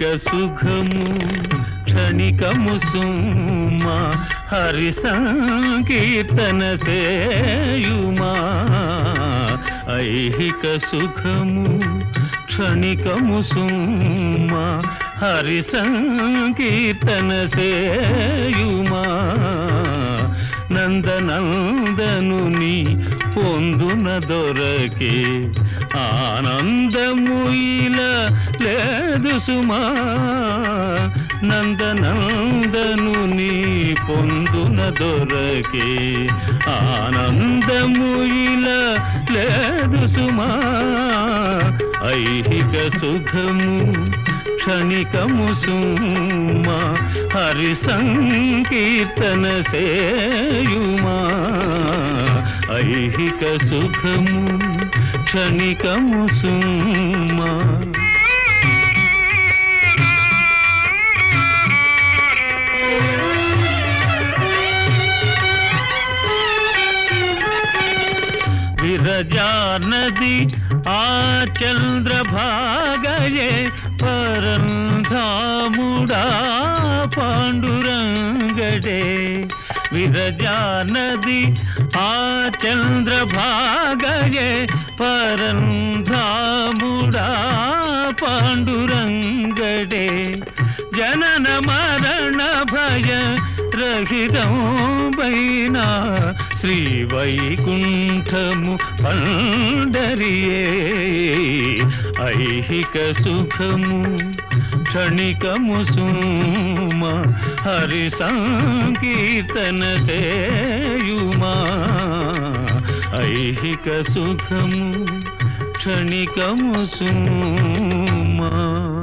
సుఖము క్షణికము సుమా హరి సంకీర్తన సేయుమా ఐహిక సుఖము క్షణికము సుమా హరి సంకీర్తన సేయుమా నందనందనుని పొందున దొరకే ఆనందము ఇలా లేదు సుమా నందనందనుని పొందున దొరకే ఆనందము ఇలా లేదు సుమా ఐహిక సుఖము క్షణికము సుమా హరి సంకీర్తన సేయుమా ఐహిక సుఖము క్షణికము సుమా విరజానది ఆ చంద్రభాగయే పరంధాముడా పాండురంగడే విరజానది ఆ చంద్రభాగయే పరంధాముడా పాండురంగడే జనన మరణ భయ రహితం వైనా శ్రీ వైకుంఠము పండరియే ఐహిక సుఖము క్షణికము సుమ హరి సంకీర్తన సేయుమా ఐహిక సుఖము క్షణికము సుమా